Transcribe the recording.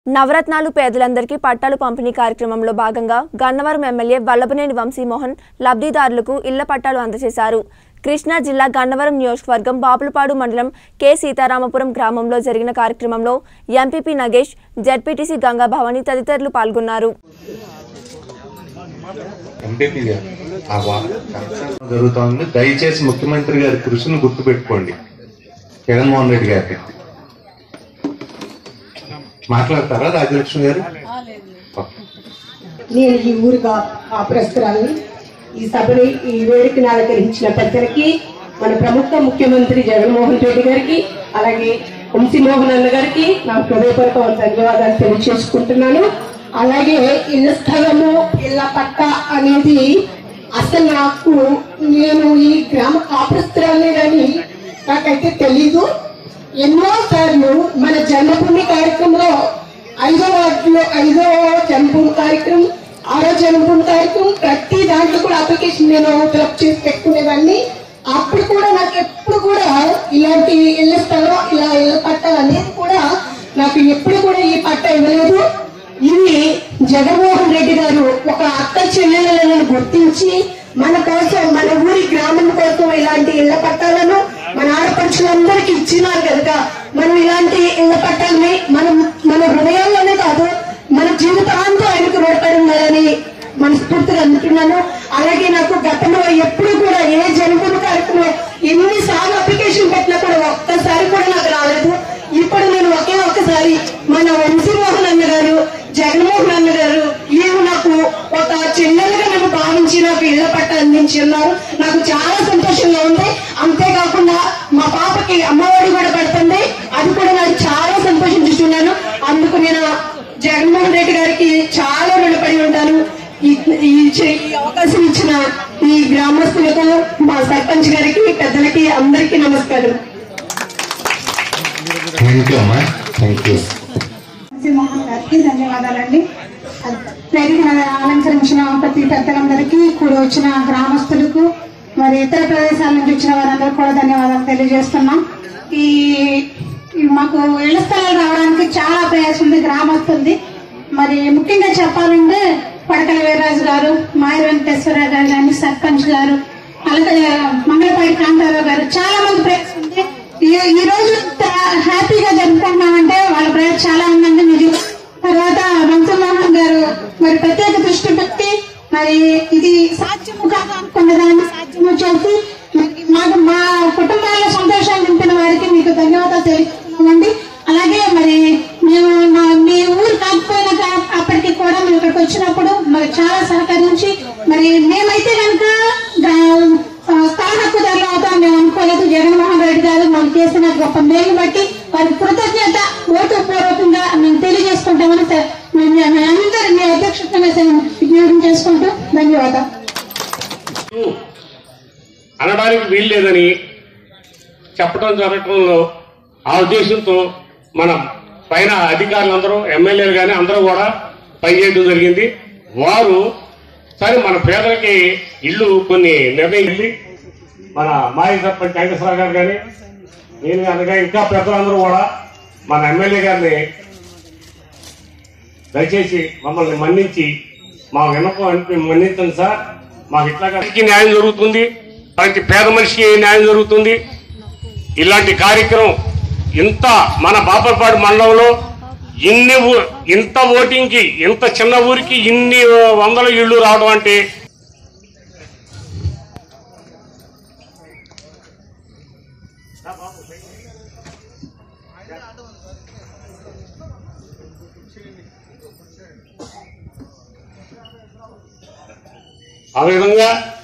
నవరత్నాలు పేదలందరికీ పట్టాలు పంపిణీ కార్యక్రమంలో భాగంగా గన్నవరం ఎమ్మెల్యే వల్లభనేని వంశీమోహన్ లబ్ధిదారులకు ఇళ్ల పట్టాలు అందజేశారు కృష్ణా జిల్లా గన్నవరం నియోజకవర్గం బాపులపాడు మండలం కె సీతారామపురం గ్రామంలో జరిగిన కార్యక్రమంలో ఎంపీపీ నగేష్ జడ్పీటీసీ గంగాభవాని తదితరులు పాల్గొన్నారు ఎంపీపీ గారు ఆ వా- జరుగుతోంది దయచేసి ముఖ్యమంత్రి గారి కృషిని గుర్తుపెట్టుకోండి జగన్మోహన్ రెడ్డి గారికి మాట్లాడతారా రాజలక్ష్మి గారు ఓకే. నేను ఈ ఊరుగా ఆపురస్తురాలని ఈ సభని ఈ వేడుకను అలంకరించిన పెద్దలకి మన ప్రముఖ ముఖ్యమంత్రి జగన్మోహన్ రెడ్డి గారికి అలాగే వంశీమోహన్ అన్న గారికి నా హృదయపూర్వక ధన్యవాదాలు తెలియజేసుకుంటున్నాను అలాగే ఇళ్ల స్థలము ఇళ్ల పట్ట అనేది అసలు నాకు నేను ఈ గ్రామ కాపురస్తురాలనే కానీ నాకైతే తెలీదు ఎన్నో సార్లు మన జన్మభూమి కార్యక్రమంలో ఐదో వార్డులో ఐదో జన్మభూమి కార్యక్రమం ఆరో జన్మభూమి కార్యక్రమం ప్రతి దాంట్లో కూడా అప్లికేషన్ నేను ఫిలప్ చేసి పెట్టుకునేదాన్ని అప్పుడు కూడా నాకు ఎప్పుడు కూడా ఇలాంటి ఇళ్ల స్థలం ఇలా ఇళ్ల పట్ట అనేది కూడా నాకు ఎప్పుడు కూడా ఈ పట్ట ఇవ్వలేదు ఇది జగన్మోహన్ రెడ్డి గారు ఒక అక్క చెల్లెలను గుర్తించి మన కోసం మన ఊరి గ్రామం కోసం ఇలాంటి ఇళ్ల పట్టాలను మన ఆడపడుచులందరికీ ఇచ్చినారు కనుక మనం ఇలాంటి ఇళ్ల పట్టాలని మనం మన హృదయాల్లోనే కాదు మన జీవితాంతం ఆయనకు రుణపడి ఉండాలని మనస్ఫూర్తిగా అనుకున్నాను అలాగే నాకు గతంలో ఎప్పుడు కూడా ఏ జన్మభూమి కార్యక్రమం ఎన్నిసార్లు అప్లికేషన్ పెట్టినా కూడా ఒక్కసారి కూడా నాకు రాలేదు ఇప్పుడు నేను ఒకే ఒక్కసారి మన వంశీమోహన్ అన్న గారు జగన్మోహన్ అన్న గారు ఈయన నాకు ఒక చెల్లెలుగా నన్ను భావించి నాకు ఇళ్ల పట్ట అందించి ఉన్నారు నాకు చాలా సంతోషంగా ఉంది అంతేకాకుండా మా పాపకి అమ్మఒడి కూడా పడుతుంది అది కూడా నాకు చాలా సంతోషించుతున్నాను అందుకు నేను జగన్మోహన్ రెడ్డి గారికి చాలా రుణపడి ఉంటాను ఈ ఈ చే- ఈ అవకాశం ఇచ్చిన ఈ గ్రామస్తులకు మా సర్పంచ్ గారికి పెద్దలకి అందరికీ నమస్కారం థ్యాంక్ యూ అమ్మా థ్యాంక్ యూ మోహన్ గారికి ధన్యవాదాలండి వేదిక అలంకరించిన ప్రతి పెద్దలందరికీ కూడా వచ్చిన గ్రామస్తులకు మరి ఇతర ప్రదేశాల నుంచి వచ్చిన వారందరికీ కూడా ధన్యవాదాలు తెలియజేస్తున్నాం ఈ ఈ మాకు ఇళ్ల స్థలాలు రావడానికి చాలా ప్రయాసం ఉంది గ్రామస్తుంది మరి ముఖ్యంగా చెప్పాలంటే పడకల వీర్రాజు గారు మాయ వెంకటేశ్వరరావు గారు కానీ సర్పంచ్ గారు అలాగే మంగళపాటి కాంతారావు గారు చాలా మంది ప్రయాసం ఉంది ఈ- ఈ రోజు ఇంత హ్యాపీగా జరుపుకుంటున్నామంటే వాళ్ళ ప్రయాసం చాలా ఉందండి నిజం తర్వాత వంశమోహన్ గారు మరి ప్రత్యేక దృష్టి పెట్టి మరి ఇది సాధ్యము కాదు అనుకున్న దాన్ని సాధ్యము చేసి మరి మాకు మా కుటుంబాల్లో సంతోషాలు నింపిన వారికి మీకు ధన్యవాదాలు తెలుపుతున్నామండి అలాగే మరి మేము మా- మీ ఊరు కాకపోయినా కా- అప్పటికి కూడా మేము ఇక్కడికి వచ్చినప్పుడు మరి చాలా సహకరించి మరి మేమైతే కనుక స్థల హక్కుదారులు అవుతాం మేము అనుకోలేదు జగన్మోహన్ రెడ్డి గారు మనకు చేసిన గొప్ప మేలు బట్టి వారి కృతజ్ఞత ఓటు పూర్వకంగా మేము తెలియజేసుకుంటామని స- మేము మీ అందరి మీ అధ్యక్షతగా విజ్ఞాపం చేసుకుంటూ ధన్యవాదాలు అనడానికి వీల్లేదని చెప్పడం జరగటంలో ఆ ఉద్దేశంతో మనం పైన అధికారులందరూ ఎమ్మెల్యేలు కానీ అందరూ కూడా పనిచేయడం జరిగింది వారు సరే మన పేదలకి ఇల్లు కొన్ని నిర్ణయించింది మన మాజీ సర్పంచ్ వెంకటేశ్వర గారు కానీ నేను కనుక ఇంకా పెద్దలందరూ కూడా మన ఎమ్మెల్యే గారిని దయచేసి మమ్మల్ని మన్నించి మా వినపం అనిపి మన్నించండి సార్ మాకు ఇట్లాగా న్యాయం జరుగుతుంది ప్రతి పేద మనిషికి న్యాయం జరుగుతుంది ఇలాంటి కార్యక్రమం ఇంత మన బాపర్పాడు మండలంలో ఇన్ని ఊ- ఇంత ఓటింగ్ కి ఇంత చిన్న ఊరికి ఇన్ని వందల ఇళ్ళు రావడం అంటే ఆ విధంగా